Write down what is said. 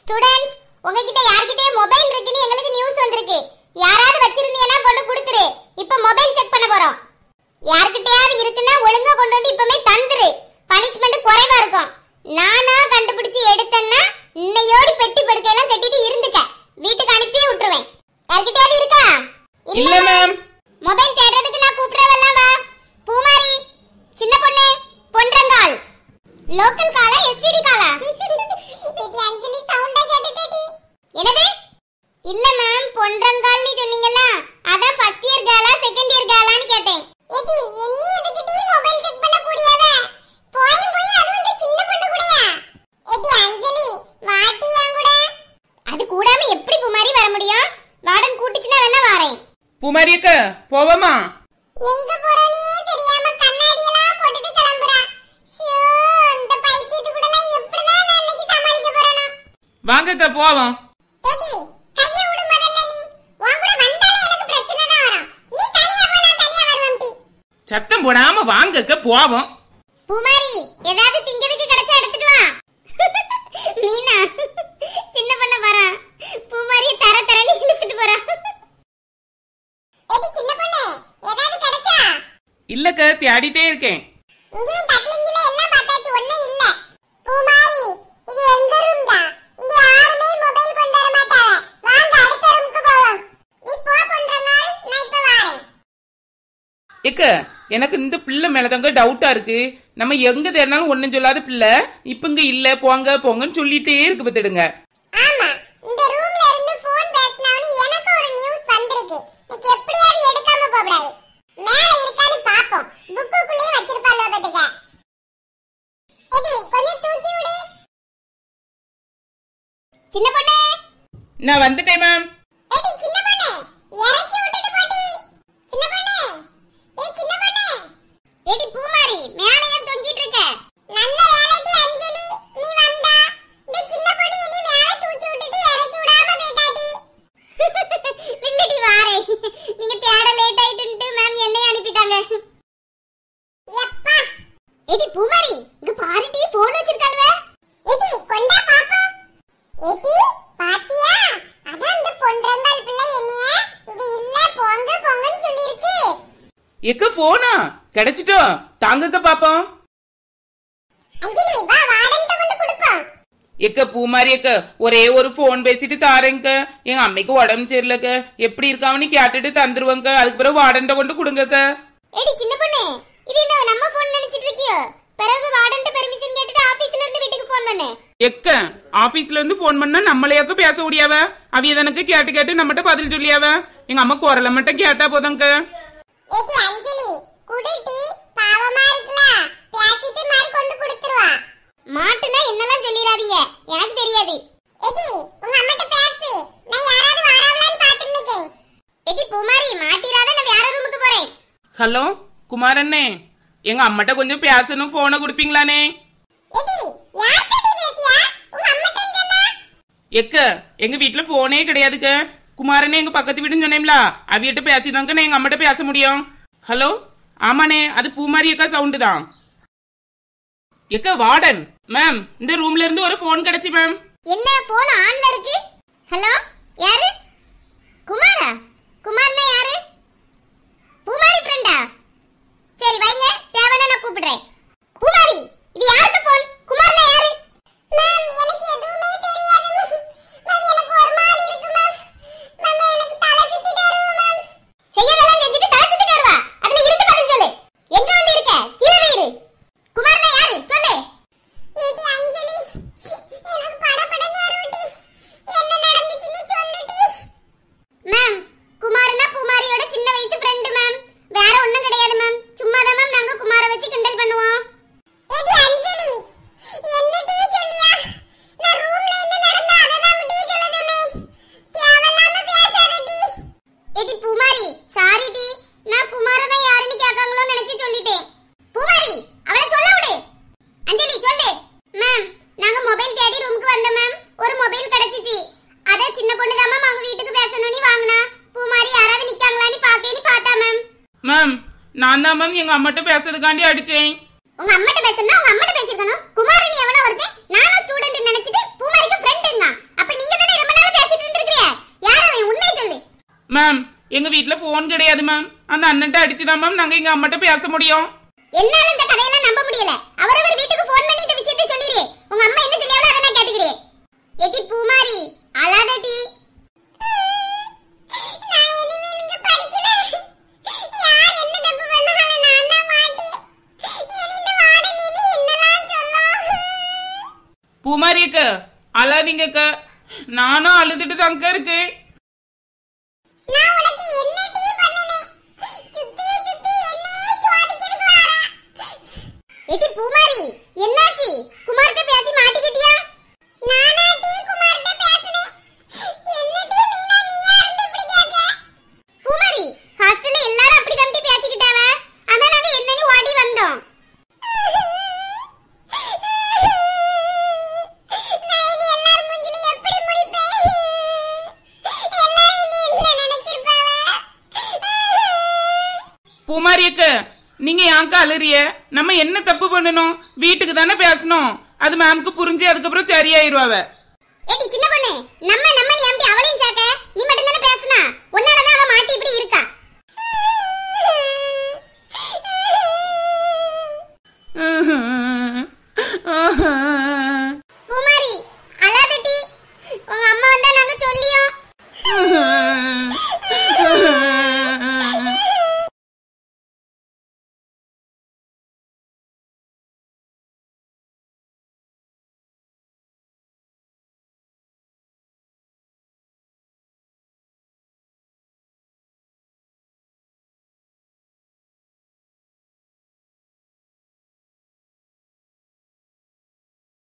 students உங்ககிட்ட யார்கிட்டயே mobile இருக்குன்னு எங்களுக்கு நியூஸ் வந்திருக்கு யாராவது வச்சிருந்தீங்கன்னா கொண்டு கொடுத்துரு இப்போ மொபைல் செக் பண்ண போறோம் யார்கிட்டயாவது இருக்குன்னா ஒழுங்கா கொண்டு வந்து இப்பமே தந்துரு பனிஷ்மெண்ட் குறைவா இருக்கும் நானா கண்டுபிடிச்சு எடுத்தேன்னா இன்னையோடி பெட்டி படுக்கையெல்லாம் கட்டிட்டு இருந்துக்க வீட்டுக்கு அனுப்பியே விட்டுருவேன் யார்கிட்டயாவது இருக்கா இல்ல மேம் மொபைல் தேடுறதுக்கு நான் கூப்பிடுறவெல்லாம் வா பூமாரி சின்ன பொண்ணு பொன்றங்கால் லோக்கல் காலா எஸ்டிடி காலா இது அஞ்சலி சவுண்டா கேட்டுட்டடி என்னது இல்ல மேம் பொன்றங்கால்னு சொன்னீங்கல்ல அதான் ஃபர்ஸ்ட் இயர் கேலா செகண்ட் இயர் கேலான்னு கேட்டேன் ஏடி என்னி எதுக்குடி மொபைல் செக் பண்ண கூடியவ போய் போய் அது வந்து சின்ன பொண்ணு கூடயா ஏடி அஞ்சலி வாட்டி என் கூட அது கூடாம எப்படி பூமாரி வர முடியும் வார்டன் கூட்டிச்சுனா வேணா வரேன் பூமாரி அக்கா போவோமா எங்க போறோனே தெரியாம கண்ணாடி எல்லாம் போட்டுட்டு கிளம்புறா ஷோ இந்த பைத்தியத்து கூட எல்லாம் எப்படிதான் நான் இன்னைக்கு சமாளிக்க போறேனா வாங்க அக்கா போவோம் ஏடி கைய விடு முதல்ல நீ உன் கூட வந்தாலே எனக்கு பிரச்சனை தான் வரும் நீ தனியா போ நான் தனியா வருவேன் டி சத்தம் போடாம வாங்க அக்கா போவோம் பூமாரி ஏதாவது திங்கிறதுக்கு கிடைச்சா எடுத்துட்டு வா மீனா சின்ன பொண்ண வரா பூமாரி தர தரன்னு இழுத்துட்டு போறா ஏடி சின்ன பொண்ணு ஏதாவது கிடைச்சா இல்லக்கா தேடிட்டே இருக்கேன் இங்கேயும் தட்லிங்கில எல்லாம் பார்த்தாச்சு ஒண்ணே இல்ல பூமாரி இது எந்த ரூம் தான் இங்க யாருமே மொபைல் கொண்டு வர மாட்டாங்க வாங்க அடுத்த ரூமுக்கு போவோம் நீ போ பண்றனால நான் இப்ப வரேன் எக்க எனக்கு இந்த பிள்ளை மேலதாங்க டவுட்டா இருக்கு நம்ம எங்க தேடினாலும் ஒண்ணும் சொல்லாத பிள்ளை இப்ப இங்க இல்ல போங்க போங்கன்னு சொல்லிட்டே இருக்கு பத்துடுங்க ஆமா இந்த ரூம்ல இருந்து போன் பேசினவனு எனக்கு ஒரு நியூஸ் வந்திருக்கு நீக்கு எப்படியாவது எடுக்காம போகக்கூடாது மேல இருக்கான்னு பாப்போம் புக்குக்குள்ளேயே வச்சிருப்பாளோ பாத்துக்க எடி கொஞ்சம் தூக்கி விடு சின்ன பொண்ணே நான் வந்துட்டேன் மேம் ஏடி சின்ன பொண்ணு இறக்கி விட்டுட்டு போடி சின்ன பொண்ணு ஏய் சின்ன பொண்ணு ஏடி பூமாரி மேல ஏன் தொங்கிட்டு இருக்க நல்ல வேலைக்கு அஞ்சலி நீ வந்தா இந்த சின்ன பொண்ணு இனி மேல தூக்கி விட்டுட்டு இறக்கி விடாம போயிட்டாடி இல்லடி வாரே நீங்க தேட லேட் ஆயிட்டுன்ட்டு மேம் என்னை அனுப்பிட்டாங்க எப்பா ஏடி பூமாரி இங்க பாருடி போன் வச்சிருக்காளுவே ஏடி கொண்டா பாப்போம் ஏடி பாத்தியா அதான் இந்த பொன்றந்தாள் பிள்ளை என்னைய இங்க இல்ல போங்க போங்கன்னு சொல்லிருக்கு எக்க போனா கிடைச்சிட்டோம் தாங்கக்க பாப்போம் அஞ்சலி வா வாடன்ட்ட கொண்டு கொடுப்போம் எக்க பூமாரி அக்க ஒரே ஒரு போன் பேசிட்டு தாரேங்க எங்க அம்மைக்கு உடம்பு சரியில்லக்க எப்படி இருக்காவன்னு கேட்டுட்டு தந்துருவாங்க அதுக்கு பிறகு வாடண்ட கொண்டு கொடுங்கக்க ஏடி சின்ன பொண்ணு இது என்ன நம்ம போன் நினைச்சிட்டு இருக்கியோ பிறகு வாடன்ட்ட பெர்மிஷன் கேட்டுட்டு ஆபீஸ்ல இருந்து வீட்டுக்கு போன் பண்ணு எக்க ஆபீஸ்ல இருந்து போன் பண்ணா நம்மளையாக்க பேச முடியாவ அவிய எனக்கு கேட்டு கேட்டு நம்மகிட்ட பதில் சொல்லியாவ எங்க அம்மா குரலை மட்டும் கேட்டா போதுங்க ஏடி அஞ்சலி குடுடி பாவமா இருக்குல பேசிட்டு மாதிரி கொண்டு கொடுத்துருவா மாட்டுனா என்னலாம் சொல்லிராதீங்க எனக்கு தெரியாது ஏடி உங்க அம்மாட்ட பேசு நான் யாராவது வராவலான்னு பாத்துட்டு இருக்கேன் ஏடி பூமாரி மாட்டிராத நான் வேற ரூமுக்கு போறேன் ஹலோ குமாரண்ணே எங்க அம்மாட்ட கொஞ்சம் பேசணும் போனை கொடுப்பீங்களானே ஏடி யார்கிட்ட பேசியா உங்க அம்மாட்ட சொன்னா எக்க எங்க வீட்ல போனே கிடையாதுக்க குமாரனே எங்க பக்கத்து வீடுன்னு சொன்னேன்ல அவியிட்ட பேசிதாங்க நான் எங்க அம்மாட்ட பேச முடியும் ஹலோ ஆமாண்ணே அது பூமாரி அக்கா சவுண்டு தான் எக்க வார்டன் மேம் இந்த ரூம்ல இருந்து ஒரு போன் கிடைச்சு மேம் என்ன போன் ஆன்ல இருக்கு ஹலோ யாரு குமாரா குமார்னா யாரு பூமாரி ஃப்ரெண்டா சரி வைங்க தேவைன்னா நான் கூப்பிடுறேன் பூமாரி இது யாருக்கு போன் குமார்னா யாரு மேம் எனக்கு எதுவுமே தெரியாது மேம் எனக்கு ஒரு மாதிரி இருக்கு மேம் மேம் எனக்கு தலை சுத்திட்டு வருது மேம் செய்யதெல்லாம் செஞ்சுட்டு தலை சுத்திட்டு வருவா அதுல இருந்து பதில் சொல்லு எங்க வந்து இருக்க கீழே வை இரு குமார்னா யாரு சொல்லு ஏடி அஞ்சலி எனக்கு படபடன்னு வருடி என்ன நடந்துச்சுன்னு சொல்லுடி மேம் குமாரனா குமாரியோட சின்ன வயசு ஃப்ரெண்ட் மேம் வேற ஒண்ணும் கிடையாது மேம் சும்மா தான் மேம் நாங்க குமார வச்சு கிண்டல் பண்ணுவோம் ஏடி அஞ்சலி என்னடி சொல்லியா நான் ரூம்ல என்ன நடந்தா அத தான் முடி சொல்ல சொன்னேன் தேவையில்லாம பேசாதடி ஏடி பூமாரி சாரி டி நான் குமார தான் யாருன்னு கேட்காங்களோ நினைச்சு சொல்லிட்டேன் பூமாரி அவளை சொல்ல விடு அஞ்சலி சொல்லு மேம் நாங்க மொபைல் தேடி ரூமுக்கு வந்தோம் மேம் ஒரு மொபைல் கிடைச்சிச்சு அத சின்ன பொண்ணு தான் மேம் அவங்க வீட்டுக்கு பேசணும்னு வாங்கினா பூமாரி யாராவது நிக்காங்களான்னு பாக்கேன்னு பார்த்தா மேம் மேம் நான் தான் மேம் எங்க அம்மாட்ட பேசுறதுக்காண்டி அடிச்சேன் உங்க அம்மாட்ட பேசணும்னா உங்க அம்மாட்ட பேசிருக்கணும் குமாரினி எவனோ ஒருத்தன் நானும் ஸ்டூடெண்ட் நினைச்சிட்டு பூமாரிக்கு ஃப்ரெண்டுங்க மேம் எங்க வீட்ல போன் கிடையாது மேம் அந்த அண்ணன்ட்ட அடிச்சுதான் மேம் நாங்க எங்க அம்மாட்ட பேச முடியும் என்னால இந்த கதையெல்லாம் நம்ப முடியல அவரவர் வீட்டுக்கு ஃபோன் பண்ணி இந்த விஷயத்தை சொல்லிடு உங்க அம்மா என்ன சொல்லியாவளோ அதை நான் கேட்டுக்கிறேன் எடி பூமாரி அழாதடி பூமாரியக்க அழாதீங்கக்க நானும் அழுதுட்டு தாங்க இருக்கேன் எடி பூமாரி என்னாச்சு குமார்கிட்ட பேசி மாட்டிக்கிட்டியா நானாடி குமார்கிட்ட பேசினேன் என்னடி மீனா நீயா இருந்து இப்படி கேட்க பூமாரி ஹாஸ்டல்ல எல்லாரும் அப்படி தம்பி பேசிக்கிட்டாவ ஆனா நாங்க என்னன்னு ஓடி வந்தோம் நான் இனி எல்லாரும் மூஞ்சிலும் எப்படி முழிப்பேன் எல்லாரும் இனி என்ன நினைச்சிருப்பாவ பூமாரியக்க நீங்க யாங்க அழுறிய நம்ம என்ன தப்பு பண்ணணும் வீட்டுக்கு தானே பேசணும் அது மேம்க்கு புரிஞ்சு அதுக்கப்புறம் சரியாயிருவாவ ஏடி சின்ன பொண்ணு நம்ம நம்ம நீ அம்பி அவளையும் சேர்க்க நீ மட்டும் தானே பேசுனா உன்னாலதான் அவ மாட்டி இப்படி இருக்கா